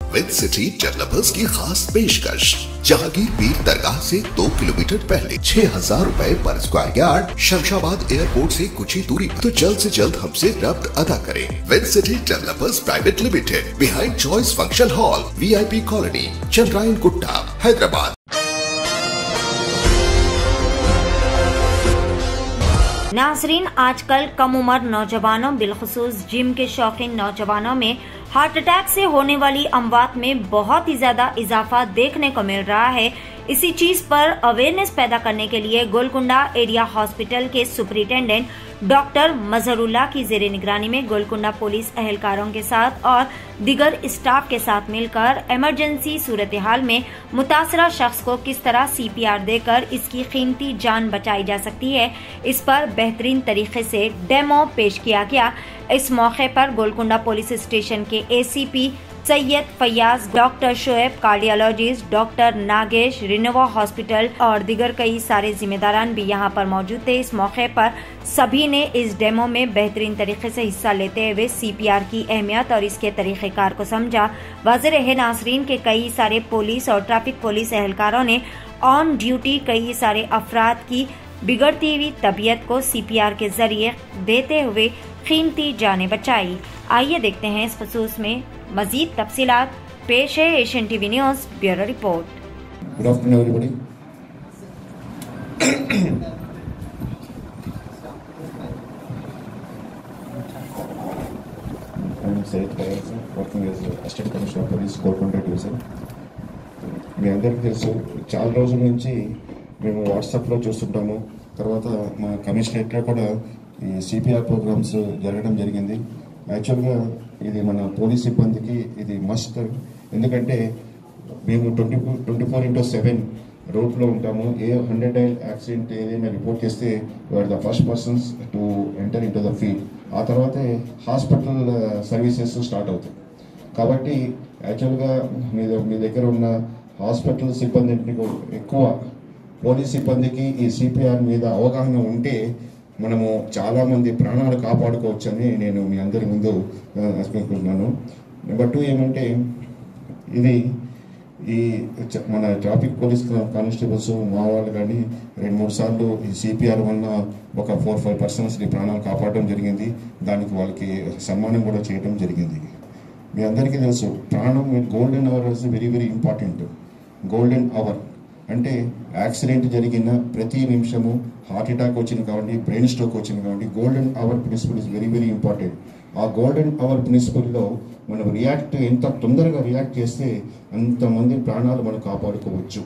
With city developers की खास पेशकश जहांगीर पीर दरगाह से दो किलोमीटर पहले छह हजार रूपए पर स्क्वायर यार्ड शमशाबाद एयरपोर्ट से कुछ ही दूरी पर। तो जल्द से जल्द हमसे रब्त अदा करें with city developers private limited behind choice function hall VIP colony Chandrayan Gutta Hyderabad नाजरीन आजकल कम उम्र नौजवानों बिलखसूस जिम के शौकीन नौजवानों में हार्ट अटैक से होने वाली अमवात में बहुत ही ज्यादा इजाफा देखने को मिल रहा है इसी चीज पर अवेयरनेस पैदा करने के लिए गोलकुंडा एरिया हॉस्पिटल के सुपरिटेंडेंट डॉक्टर मजहरुल्लाह की जेर निगरानी में गोलकुंडा पुलिस एहलकारों के साथ और दिगर स्टाफ के साथ मिलकर इमरजेंसी सूरत हाल में मुतासरा शख्स को किस तरह सीपीआर देकर इसकी कीमती जान बचाई जा सकती है इस पर बेहतरीन तरीके से डेमो पेश किया गया इस मौके पर गोलकुंडा पुलिस स्टेशन के ACP Syed Faiyaz doctor Shoaib cardiologist doctor Nagesh Renova hospital और दिगर कई सारे जिम्मेदारान भी यहाँ पर मौजूद थे इस मौके पर सभी ने इस डेमो में बेहतरीन तरीके से हिस्सा लेते हुए सीपीआर की अहमियत और इसके तरीक़ेकार को समझा वाजर है नासरीन के कई सारे पुलिस और ट्रैफिक पुलिस एहलकारों ने ऑन ड्यूटी कई सारे अफराद की बिगड़ती हुई तबीयत को सीपीआर के जरिए देते हुए कीमती जाने बचाई आइए देखते हैं इस खसूस में मजीद तफसीलात पेश है Asian TV news bureau report Good afternoon, everybody. I'm Sayed Fayaz, working as Assistant Commissioner of Police, Golconda Division. మీ అందరికీ తెలుసు చాలా రోజుల నుంచి మేము వాట్సాప్లో చూస్తుంటాము తర్వాత మా కమిషనరేట్లో కూడా ఈ సిపిఆర్ ప్రోగ్రామ్స్ జరగడం జరిగింది యాక్చువల్గా ఇది మన పోలీస్ సిబ్బందికి ఇది మస్ట్ ఎందుకంటే మేము twenty twenty four into seven రోడ్లో ఉంటాము ఏ హండ్రెడ్ డైల్ యాక్సిడెంట్ ఏదైనా రిపోర్ట్ చేస్తే we're the first persons to enter into the field ఆ తర్వాతే హాస్పిటల్ సర్వీసెస్ స్టార్ట్ అవుతాయి కాబట్టి యాక్చువల్గా మీ ద- మీ దగ్గర ఉన్న హాస్పిటల్ సిబ్బందికి ఎక్కువ పోలీస్ సిబ్బందికి ఈ సిపిఆర్ మీద అవగాహన ఉంటే మనము చాలా మంది ప్రాణాలు కాపాడుకోవచ్చని నేను మీ అందరి ముందు ఆ, అనుకుంటున్నాను నెంబర్ టూ ఏమంటే ఇది ఈ చ- మన ట్రాఫిక్ పోలీస్ కానిస్టేబుల్స్ మా వాళ్ళు కానీ రెండు మూడు సార్లు ఈ సిపిఆర్ వల్ల ఒక ఫోర్ ఫైవ్ పర్సన్స్ ప్రాణాలు కాపాడడం జరిగింది దానికి వాళ్ళకి సన్మానం కూడా చేయడం జరిగింది మీ అందరికీ తెలుసు ప్రాణం golden hour is very very important golden hour అంటే యాక్సిడెంట్ జరిగిన ప్రతి నిమిషము హార్ట్ అటాక్ వచ్చింది కాబట్టి బ్రెయిన్ స్ట్రోక్ వచ్చింది కాబట్టి golden hour principle is very very important ఆ గోల్డెన్ అవర్ ప్రిన్సిపల్లో మనం రియాక్ట్ ఎంత తొందరగా రియాక్ట్ చేస్తే అంతమంది ప్రాణాలు మనం కాపాడుకోవచ్చు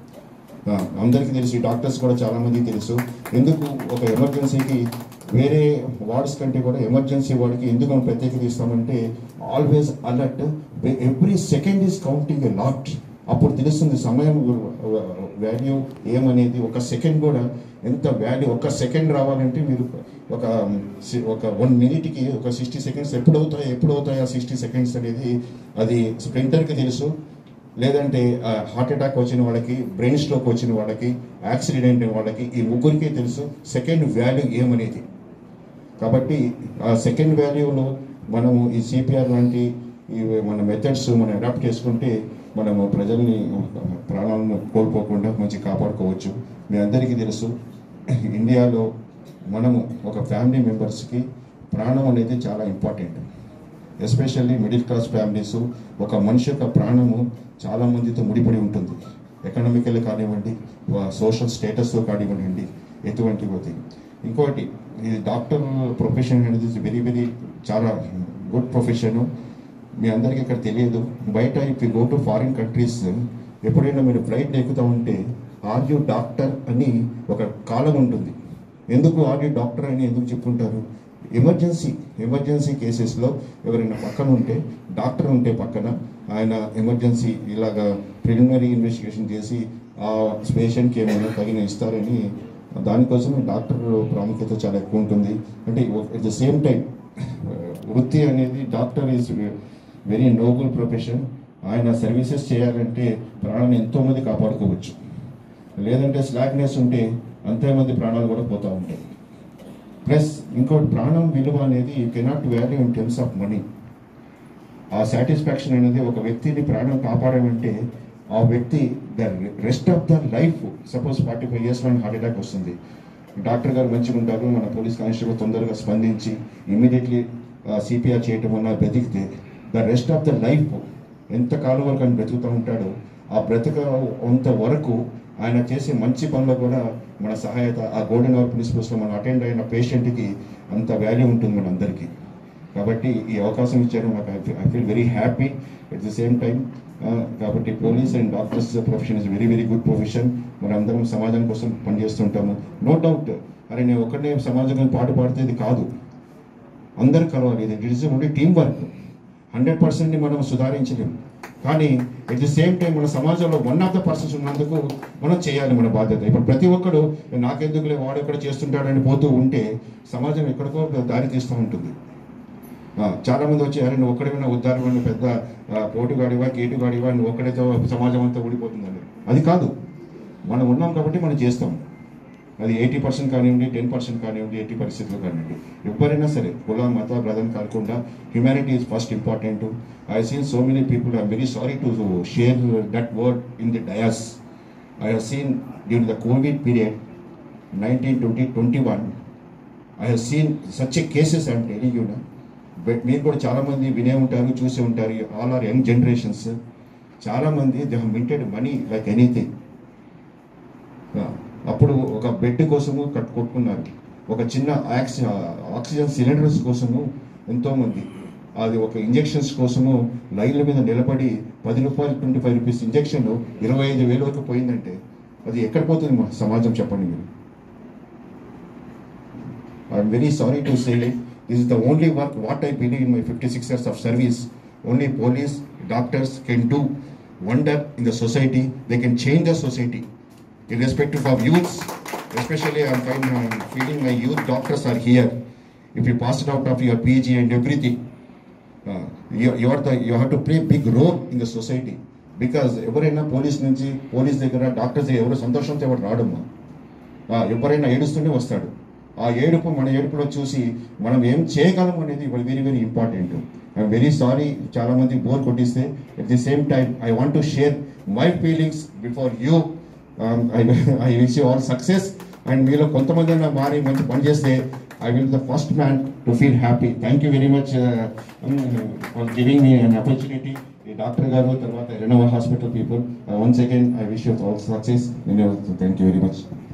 ఆ, అందరికీ తెలుసు ఈ డాక్టర్స్ కూడా చాలా మందికి తెలుసు ఎందుకు ఒక ఎమర్జెన్సీకి వేరే వార్డ్స్ కంటే కూడా ఎమర్జెన్సీ వార్డ్కి ఎందుకు మనం ప్రత్యేకత ఇస్తామంటే always alert every second is counting a lot అప్పుడు తెలుస్తుంది సమయం వాల్యూ ఏమనేది ఒక సెకండ్ కూడా ఎంత వాల్యూ ఒక సెకండ్ రావాలంటే మీరు ఒక సి- ఒక వన్ మినిట్కి ఒక సిక్స్టీ సెకండ్స్ ఎప్పుడు అవుతాయి ఎప్పుడు అవుతాయి ఆ సిక్స్టీ సెకండ్స్ అనేది అది స్ప్రింటర్కి తెలుసు లేదంటే హార్ట్ అటాక్ వచ్చిన వాళ్ళకి బ్రెయిన్ స్ట్రోక్ వచ్చిన వాళ్ళకి యాక్సిడెంట్ అయిన వాళ్ళకి ఈ ముగ్గురికి తెలుసు సెకండ్ వాల్యూ ఏమనేది కాబట్టి ఆ సెకండ్ వాల్యూలో మనము ఈ సిపిఆర్ లాంటి ఈ మన మెథడ్స్ మనం అడాప్ట్ చేసుకుంటే మనము ప్రజల్ని ప్రాణాలను కోల్పోకుండా మంచి కాపాడుకోవచ్చు మీ అందరికీ తెలుసు ఇండియాలో మనము ఒక ఫ్యామిలీ మెంబర్స్కి ప్రాణం అనేది చాలా important especially middle class families ఒక మనిషి యొక్క ప్రాణము చాలా మందితో ముడిపడి ఉంటుంది ఎకనామికల్ కానివ్వండి సోషల్ స్టేటస్తో కానివ్వండి ఎటువంటి పోతే ఇంకోటి ఈ డాక్టర్ ప్రొఫెషన్ అనేది వెరీ వెరీ చాలా గుడ్ ప్రొఫెషన్ మీ అందరికీ ఇక్కడ తెలియదు బయట if you go to foreign countries ఎప్పుడైనా మీరు ఫ్లైట్ ఎక్కుతా ఉంటే ఆర్ యూ డాక్టర్ అని ఒక కాలం ఉంటుంది ఎందుకు ఆర్ యూ డాక్టర్ అని ఎందుకు చెప్పుకుంటారు ఎమర్జెన్సీ ఎమర్జెన్సీ కేసెస్లో ఎవరైనా పక్కన ఉంటే డాక్టర్ ఉంటే పక్కన ఆయన ఎమర్జెన్సీ ఇలాగా ప్రిలిమినరీ ఇన్వెస్టిగేషన్ చేసి ఆ పేషెంట్కి ఏమైనా తగిన ఇస్తారని దానికోసం డాక్టర్ ప్రాముఖ్యత చాలా ఎక్కువ ఉంటుంది అంటే ఎట్ ద సేమ్ టైం వృత్తి అనేది doctor is very noble profession ఆయన సర్వీసెస్ చేయాలంటే ప్రాణాన్ని ఎంతోమంది కాపాడుకోవచ్చు లేదంటే స్లాక్నెస్ ఉంటే అంతేమంది ప్రాణాలు కూడా పోతూ ఉంటాయి ప్లస్ ఇంకోటి ప్రాణం విలువ అనేది you cannot value in terms of money ఆ సాటిస్ఫాక్షన్ అనేది ఒక వ్యక్తిని ప్రాణం కాపాడామంటే ఆ వ్యక్తి the rest of the life suppose forty five ఇయర్స్లో హార్ట్ అటాక్ వస్తుంది డాక్టర్ గారు మంచిగా ఉంటారు మన పోలీస్ కానిస్టేబుల్ తొందరగా స్పందించి ఇమీడియట్లీ సిపిఆర్ చేయటం వల్ల బ్రతికితే the rest of the life ఎంత కాలం వరకు ఆయన బ్రతుకుతూ ఉంటాడో ఆ బ్రతక అంత వరకు ఆయన చేసే మంచి పనులు కూడా మన సహాయత ఆ గోల్డెన్ అవర్ ప్రిన్సిపల్స్లో మనం అటెండ్ అయిన పేషెంట్కి అంత వాల్యూ ఉంటుంది మన అందరికీ కాబట్టి ఈ అవకాశం ఇచ్చారు నాకు I feel very happy at the same time కాబట్టి police and doctors profession is very very good profession మనం అందరం సమాజం కోసం పనిచేస్తుంటాము నో డౌట్ అరే నేను ఒక్కడే సమాజం పాటు పాడితే ఇది కాదు అందరు కలవాలి ఇది it is only team work hundred పర్సెంట్ని మనం సుధారించలేము కానీ ఎట్ ది సేమ్ టైం మన సమాజంలో వన్ ఆఫ్ ద పర్సన్స్ ఉన్నందుకు మనం చేయాలి మన బాధ్యత ఇప్పుడు ప్రతి ఒక్కడు నాకెందుకులే వాడు ఎక్కడ చేస్తుంటాడని పోతూ ఉంటే సమాజం ఎక్కడికో దారి తీస్తూ ఉంటుంది ఆ, చాలా మంది వచ్చి అరే నువ్వు ఒక్కడైనా ఉద్దారమైన పెద్ద ఆ, పోటుగాడివా కేటుగాడివా నువ్వు ఒక్కడైతే సమాజం అంతా ఊడిపోతుందని అది కాదు మనం ఉన్నాం కాబట్టి మనం చేస్తాం అది ఎయిటీ పర్సెంట్ కానివ్వండి టెన్ పర్సెంట్ కానివ్వండి ఎయిటీ పరిస్థితులు కానివ్వండి ఎవరైనా సరే కుల మత బ్రదం కాకుండా humanity is first important I seen so many people I'm very sorry to share that word in the dais I have seen during the COVID period nineteen twenty twenty one I have seen such a cases I'm telling you మీరు కూడా చాలా మంది వినే ఉంటారు చూసి ఉంటారు all are young generations చాలా మంది they have minted money like anything అప్పుడు ఒక బెడ్ కోసము కట్ కొట్టుకున్నారు ఒక చిన్న ఆక్సి ఆక్సిజన్ సిలిండర్స్ కోసము ఎంతోమంది అది ఒక ఇంజెక్షన్స్ కోసము లైన్ల మీద నిలబడి పది రూపాయలు ట్వంటీ ఫైవ్ రూపీస్ ఇంజెక్షన్ ఇరవై ఐదు వేల వరకు పోయిందంటే అది ఎక్కడ పోతుంది మా సమాజం చెప్పండి మీరు I'm very sorry to say this is the only work what I believe in my fifty six years of service only police doctors can do wonder in the society they can change the society irrespective of youths, especially I'm, find, I'm feeling my youth doctors are here. If you pass it out of your PG and everything, uh, you, you, are the, you have to play big role in the society. Because ఎవరైనా police నుంచి police దగ్గర doctors దగ్గర ఎవరు సంతోషంతో ఎవరు రాడమ్మా ఆ, ఎవరైనా ఏడుస్తూనే వస్తాడు ఆ ఏడుపు మన ఏడుపులో చూసి మనం ఏం చేయగలం అనేది very very important I'm very sorry చాలా మంది బోర్ కొట్టిస్తే at the same time I want to share my feelings before you I wish you all success and మీలో కొంతమంది అయినా మారి మంచి పని చేస్తే I will the first man to feel happy thank you very much for giving me an opportunity ఈ doctor గారు తర్వాత Renova hospital people once again I wish you all success thank you very much